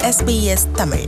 SBS Tamil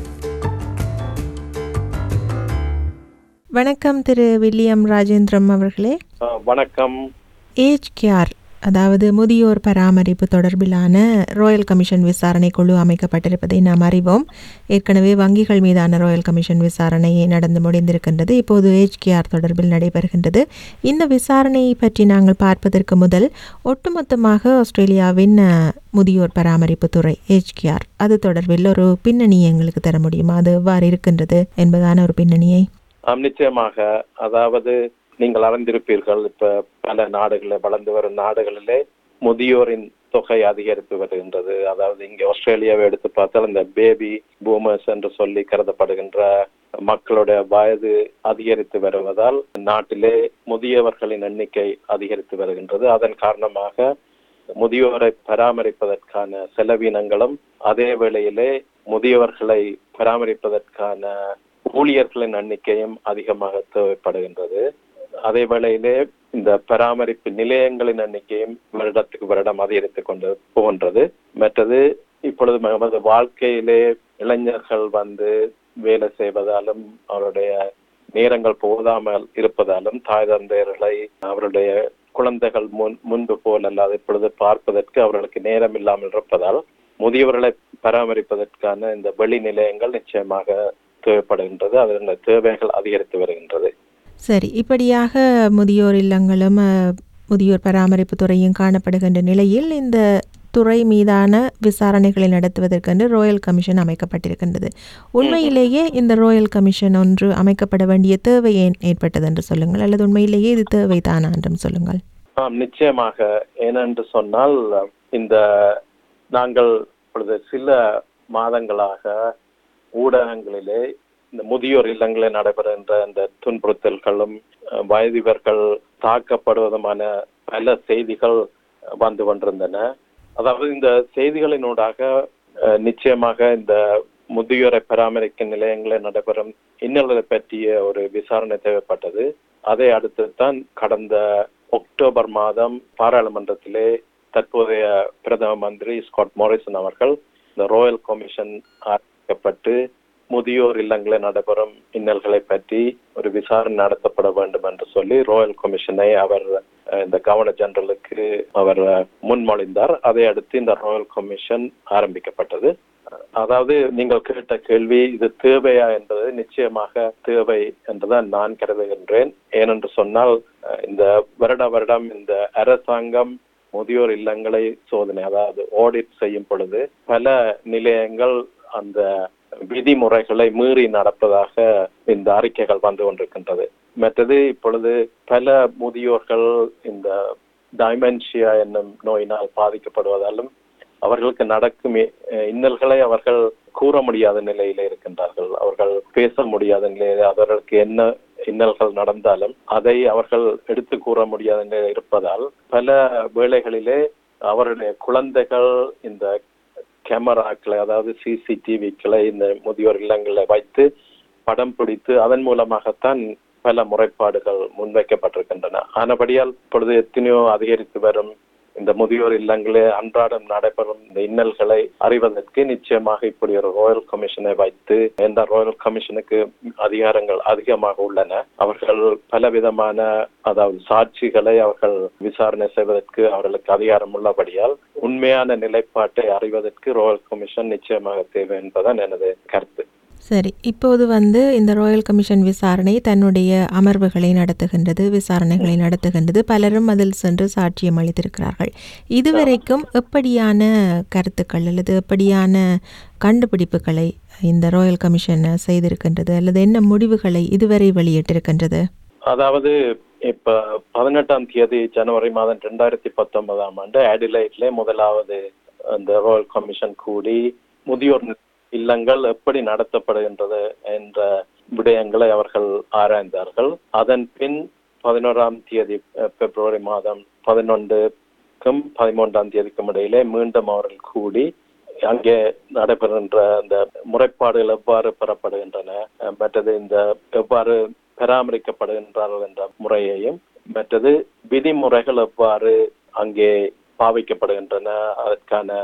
வணக்கம் திரு William Rajendram அவர்களே ஆ, வணக்கம் ஏஜ் கேர் அதாவது முதியோர் பராமரிப்பு தொடர்பிலான ராயல் கமிஷன் விசாரணை குழு அமைக்கப்பட்டிருப்பதை நாம் அறிவோம் ஏற்கனவே வங்கிகள் மீதான ராயல் கமிஷன் விசாரணை நடந்து முடிந்திருக்கின்றது இப்போது ஏஜ் கேஆர் தொடர்பில் நடைபெறுகின்றது இந்த விசாரணையை பற்றி நாங்கள் பார்ப்பதற்கு முதல் ஒட்டுமொத்தமாக ஆஸ்திரேலியாவின் அஹ், முதியோர் பராமரிப்பு துறை ஏஜ் கேஆர் அது தொடர்பில் ஒரு பின்னணியை எங்களுக்கு தர முடியுமா அது எவ்வாறு இருக்கின்றது என்பதான ஒரு பின்னணியை ஆம், நிச்சயமாக அதாவது நீங்கள் அறிந்திருப்பீர்கள் இப்ப பல நாடுகளில் வளர்ந்து வரும் நாடுகளிலே முதியோரின் தொகை அதிகரித்து வருகின்றது அதாவது இங்கே ஆஸ்திரேலியாவை எடுத்து பார்த்தால் இந்த பேபி பூமர்ஸ் என்று சொல்லி கருதப்படுகின்ற மக்களுடைய வயது அதிகரித்து வருவதால் நாட்டிலே முதியவர்களின் எண்ணிக்கை அதிகரித்து வருகின்றது அதன் காரணமாக முதியோரை பராமரிப்பதற்கான செலவினங்களும் அதே வேளையிலே முதியவர்களை பராமரிப்பதற்கான ஊழியர்களின் எண்ணிக்கையும் அதிகமாக தேவைப்படுகின்றது அதே வேளையிலே இந்த பராமரிப்பு நிலையங்களின் எண்ணிக்கையும் வருடத்துக்கு வருடம் அதிகரித்துக் கொண்டு போகின்றது மற்றது இப்பொழுது நமது வாழ்க்கையிலே இளைஞர்கள் வந்து வேலை செய்வதாலும் அவருடைய நேரங்கள் போதாமல் இருப்பதாலும் தாய் தந்தையர்களை அவருடைய குழந்தைகள் முன் முன்பு போல் அல்லாது இப்பொழுது பார்ப்பதற்கு அவர்களுக்கு நேரம் இல்லாமல் இருப்பதால் முதியவர்களை பராமரிப்பதற்கான இந்த வெளி நிலையங்கள் நிச்சயமாக தேவைப்படுகின்றது அதன் தேவைகள் அதிகரித்து வருகின்றது சரி இப்படியாக முதியோர் இல்லங்களும் அஹ், முதியோர் பராமரிப்பு துறையும் காணப்படுகின்ற நிலையில் இந்த துறை மீதான விசாரணைகளை நடத்துவதற்கென்று ராயல் கமிஷன் அமைக்கப்பட்டிருக்கின்றது உண்மையிலேயே இந்த ராயல் கமிஷன் ஒன்று அமைக்கப்பட வேண்டிய தேவை ஏன் ஏற்பட்டது என்று சொல்லுங்கள் அல்லது உண்மையிலேயே இது தேவைதானா என்றும் சொல்லுங்கள் ஆம் நிச்சயமாக ஏனென்று சொன்னால் இந்த நாங்கள் இப்பொழுது சில மாதங்களாக ஊடகங்களிலே இந்த முதியோர் இல்லங்களில் நடைபெறுகின்ற இந்த துன்புறுத்தல்களும் அஹ், வயதிவர்கள் தாக்கப்படுவதுமான பல செய்திகள் அஹ், வந்து கொண்டிருந்தன அதாவது இந்த செய்திகளினூடாக அஹ், நிச்சயமாக இந்த முதியோரை பராமரிக்கும் நிலையங்களில் நடைபெறும் இன்னல்களை பற்றிய ஒரு விசாரணை தேவைப்பட்டது அதை அடுத்து தான் கடந்த அக்டோபர் மாதம் பாராளுமன்றத்திலே தற்போதைய பிரதம மந்திரி ஸ்காட் மோரிசன் அவர்கள் இந்த ராயல் கமிஷன் ஆரம்பிக்கப்பட்டு முதியோர் இல்லங்களில் நடைபெறும் இன்னல்களை பற்றி ஒரு விசாரணை நடத்தப்பட வேண்டும் என்று சொல்லி ராயல் கமிஷனை அவர் அஹ், இந்த கவர்னர் ஜெனரலுக்கு அவர் அஹ், முன்மொழிந்தார் அதை அடுத்து இந்த ராயல் கமிஷன் ஆரம்பிக்கப்பட்டது அதாவது நீங்கள் கேட்ட கேள்வி இது தேவையா என்பது நிச்சயமாக தேவை என்றுதான் நான் கருதுகின்றேன் ஏனென்று சொன்னால் அஹ், இந்த வருட வருடம் இந்த அரசாங்கம் முதியோர் இல்லங்களை சோதனை அதாவது ஆடிட் செய்யும் பொழுது பல நிலையங்கள் அந்த விதிமுறைகளை மீறி நடப்பதாக இந்த அறிக்கைகள் வந்து கொண்டிருக்கின்றது மற்றது இப்பொழுது பல முதியோர்கள் இந்த டைமென்ஷியா என்னும் நோயினால் பாதிக்கப்படுவதாலும் அவர்களுக்கு நடக்கும் இ- இன்னல்களை அவர்கள் கூற முடியாத நிலையில இருக்கின்றார்கள் அவர்கள் பேச முடியாத நிலையில அவர்களுக்கு என்ன இன்னல்கள் நடந்தாலும் அதை அவர்கள் எடுத்து கூற முடியாத நிலையில் இருப்பதால் பல வேளைகளிலே அவருடைய குழந்தைகள் இந்த கேமராக்களை அதாவது சிசிடிவிக்களை இந்த முதியோர் இல்லங்களில் வைத்து படம் பிடித்து அதன் மூலமாகத்தான் பல முறைப்பாடுகள் முன்வைக்கப்பட்டிருக்கின்றன ஆனபடியால் இப்பொழுது எத்தனையோ அதிகரித்து வரும் இந்த முதியோர் இல்லங்களே அன்றாடம் நடைபெறும் இந்த இன்னல்களை அறிவதற்கு நிச்சயமாக இப்படி ஒரு ராயல் கமிஷனை வைத்து இந்த ராயல் கமிஷனுக்கு அதிகாரங்கள் அதிகமாக உள்ளன அவர்கள் பலவிதமான அதாவது சாட்சிகளை அவர்கள் விசாரணை செய்வதற்கு அவர்களுக்கு அதிகாரம் உள்ளபடியால் உண்மையான நிலைப்பாட்டை அறிவதற்கு ராயல் கமிஷன் நிச்சயமாக தேவை என்பதுதான் எனது கருத்து சரி இப்போது வந்து இந்த ராயல் கமிஷன் விசாரணை தன்னுடைய அமர்வுகளை நடத்துகின்றது விசாரணைகளை நடத்துகின்றது பலரும் அதில் சென்று சாட்சியம் அளித்திருக்கிறார்கள் இதுவரைக்கும் எப்படியான கருத்துக்கள் அல்லது எப்படியான கண்டுபிடிப்புகளை இந்த ராயல் கமிஷன் செய்திருக்கின்றது அல்லது என்ன முடிவுகளை இதுவரை வெளியிட்டிருக்கின்றது அதாவது இப்ப பதினெட்டாம் தேதி ஜனவரி மாதம் ரெண்டாயிரத்தி பத்தொன்பதாம் ஆண்டு அடிலைட்ல முதலாவது அந்த ராயல் கமிஷன் கூடி முதியோர் இல்லங்கள் எப்படி நடத்தப்படுகின்றது என்ற விடயங்களை அவர்கள் ஆராய்ந்தார்கள் அதன் பின் பதினோராம் தேதி அஹ், பிப்ரவரி மாதம் பதினொன்றுக்கும் பதிமூன்றாம் தேதிக்கும் இடையிலே மீண்டும் அவர்கள் கூடி அங்கே நடைபெறுகின்ற அந்த முறைப்பாடுகள் எவ்வாறு பெறப்படுகின்றன அஹ், மற்றது இந்த எவ்வாறு பராமரிக்கப்படுகின்றார்கள் என்ற முறையையும் மற்றது விதிமுறைகள் எவ்வாறு அங்கே பாவிக்கப்படுகின்றன அதற்கான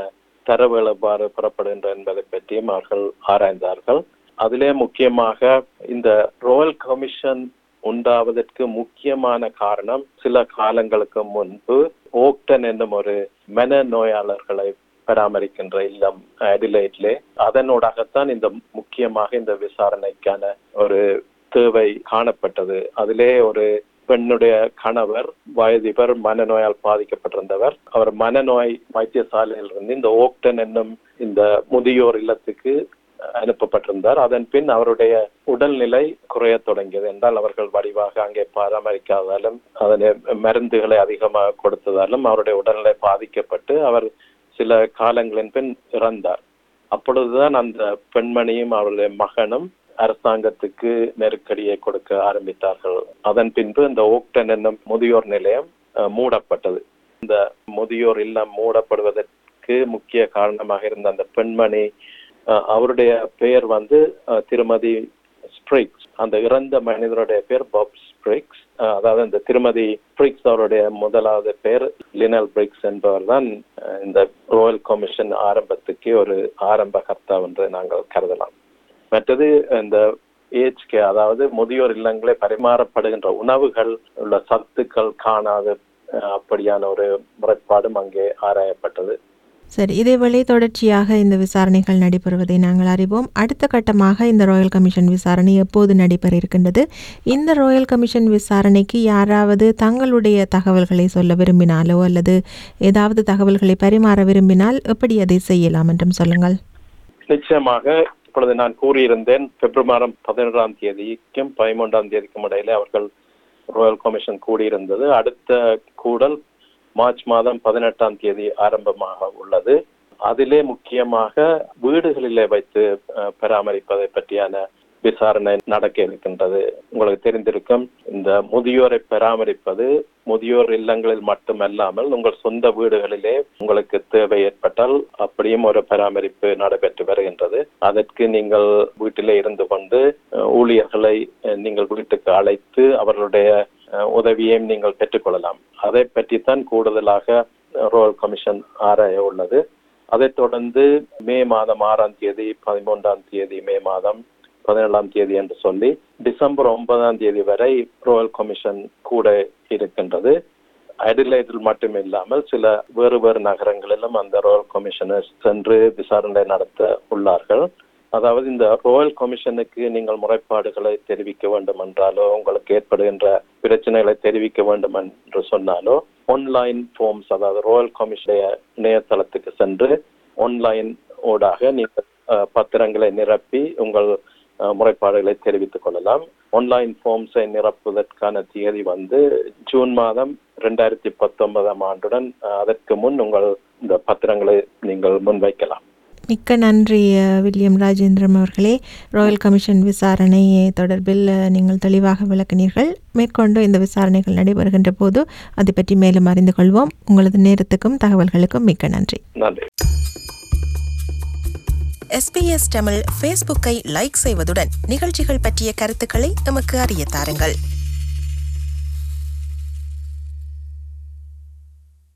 தரவுகள் எவ்வாறு பெறப்படுகின்றன என்பதை பற்றியும் அவர்கள் ஆராய்ந்தார்கள் அதிலே முக்கியமாக இந்த ராயல் கமிஷன் உண்டாவதற்கு முக்கியமான காரணம் சில காலங்களுக்கு முன்பு ஓக்டன் என்னும் ஒரு மன நோயாளர்களை பராமரிக்கின்ற இல்லம் அடிலைட்லே அதனூடாகத்தான் இந்த முக்கியமாக இந்த விசாரணைக்கான ஒரு தேவை காணப்பட்டது அதிலே ஒரு பெண்ணுடைய கணவர் வயதிபர் மனநோயால் பாதிக்கப்பட்டிருந்தவர் அவர் மனநோய் வைத்தியசாலையில் இருந்து இந்த ஓக்டன் என்னும் இந்த முதியோர் இல்லத்துக்கு அனுப்பப்பட்டிருந்தார் அதன் பின் அவருடைய உடல்நிலை குறைய தொடங்கியது என்றால் அவர்கள் வடிவாக அங்கே பராமரிக்காதாலும் அதனை மருந்துகளை அதிகமாக கொடுத்ததாலும் அவருடைய உடல்நிலை பாதிக்கப்பட்டு அவர் சில காலங்களின் பின் இறந்தார் அப்பொழுதுதான் அந்த பெண்மணியும் அவருடைய மகனும் அரசாங்கத்துக்கு நெருக்கடியை கொடுக்க ஆரம்பித்தார்கள் அதன் பின்பு இந்த ஓக்டன் என்னும் முதியோர் நிலையம் மூடப்பட்டது இந்த முதியோர் இல்லம் மூடப்படுவதற்கு முக்கிய காரணமாக இருந்த அந்த பெண்மணி அவருடைய பெயர் வந்து திருமதி ஸ்ப்ரிக்ஸ் அந்த இறந்த மனிதனுடைய பேர் பாப் ஸ்ப்ரிக்ஸ் அதாவது இந்த திருமதி ஸ்ப்ரிக்ஸ் அவருடைய முதலாவது பேர் லினல் பிரிக்ஸ் என்பவர் தான் இந்த ராயல் கமிஷன் ஆரம்பத்துக்கு ஒரு ஆரம்ப கர்த்தா என்று நாங்கள் கருதலாம் மற்றது இந்த ஏஜ்கே அதாவது முதியோர் இல்லங்களே பரிமாறப்படுகின்ற உணவுகள் உள்ள சத்துக்கள் காணாத அப்படியான ஒரு முறைப்பாடும் அங்கே ஆராயப்பட்டது சரி இதேவேளை தொடர்ச்சியாக இந்த விசாரணைகள் நடைபெறுவதை நாங்கள் அறிவோம் அடுத்த கட்டமாக இந்த ராயல் கமிஷன் விசாரணை எப்போது நடைபெற இருக்கின்றது இந்த ராயல் கமிஷன் விசாரணைக்கு யாராவது தங்களுடைய தகவல்களை சொல்ல விரும்பினாலோ அல்லது ஏதாவது தகவல்களை பரிமாற விரும்பினால் எப்படி அதை செய்யலாம் என்றும் சொல்லுங்கள் நிச்சயமாக இப்பொழுது நான் கூறியிருந்தேன் பிப்ரவரி பதினொன்றாம் தேதிக்கும் பதிமூன்றாம் தேதிக்கும் இடையிலே அவர்கள் ராயல் கமிஷன் கூடியிருந்தது அடுத்த கூடல் மார்ச் மாதம் பதினெட்டாம் தேதி ஆரம்பமாக உள்ளது அதிலே முக்கியமாக வீடுகளிலே வைத்து பராமரிப்பதை பற்றியான விசாரணை நடக்க இருக்கின்றது உங்களுக்கு தெரிந்திருக்கும் இந்த முதியோரை பராமரிப்பது முதியோர் இல்லங்களில் மட்டுமல்லாமல் உங்கள் சொந்த வீடுகளிலே உங்களுக்கு தேவை ஏற்பட்டால் அப்படியும் ஒரு பராமரிப்பு நடைபெற்று வருகின்றது அதற்கு நீங்கள் வீட்டிலே இருந்து கொண்டு ஊழியர்களை நீங்கள் வீட்டுக்கு அழைத்து அவர்களுடைய உதவியையும் நீங்கள் பெற்றுக்கொள்ளலாம் அதை பற்றித்தான் கூடுதலாக ரோயல் கமிஷன் ஆராய உள்ளது அதைத் தொடர்ந்து மே மாதம் ஆறாம் தேதி பதிமூன்றாம் தேதி மே மாதம் பதினேழாம் தேதி என்று சொல்லி டிசம்பர் ஒன்பதாம் தேதி வரை ரோயல் கமிஷன் கூட இருக்கின்றது அடிலைட்டில் மட்டும் இல்லாமல் சில வேறு வேறு நகரங்களிலும் அந்த ரோயல் கமிஷனர் சென்று விசாரணை நடத்த உள்ளார்கள் அதாவது இந்த ரோயல் கமிஷனுக்கு நீங்கள் முறைப்பாடுகளை தெரிவிக்க வேண்டும் என்றாலோ உங்களுக்கு ஏற்படுகின்ற பிரச்சனைகளை தெரிவிக்க வேண்டும் என்று சொன்னாலோ ஆன்லைன் ஃபார்ம்ஸ் அதாவது ரோயல் கமிஷனுடைய இணையதளத்துக்கு சென்று ஆன்லைன் ஊடாக நீங்கள் பத்திரங்களை நிரப்பி உங்கள் முறைப்பாடுகளை தெரிவித்துக் கொள்ளலாம் ஆன்லைன் ஃபார்ம்ஸை நிரப்புவதற்கான தேதி வந்து ஜூன் மாதம் ரெண்டாயிரத்தி பத்தொன்பதாம் ஆண்டுடன் அதற்கு முன் உங்கள் இந்த பத்திரங்களை நீங்கள் முன்வைக்கலாம் மிக்க நன்றி வில்லியம் ராஜேந்திரம் அவர்களே ராயல் கமிஷன் விசாரணை தொடர்பில் நீங்கள் தெளிவாக விளக்கினீர்கள் மேற்கொண்டு இந்த விசாரணைகள் நடைபெறுகின்ற போது அதை பற்றி மேலும் அறிந்து கொள்வோம் உங்களது நேரத்துக்கும் தகவல்களுக்கும் மிக்க நன்றி நன்றி எஸ்பிஎஸ் தமிழ் ஃபேஸ்புக்கை லைக் செய்வதுடன் நிகழ்ச்சிகள் பற்றிய கருத்துக்களை எமக்கு அறிய தாருங்கள்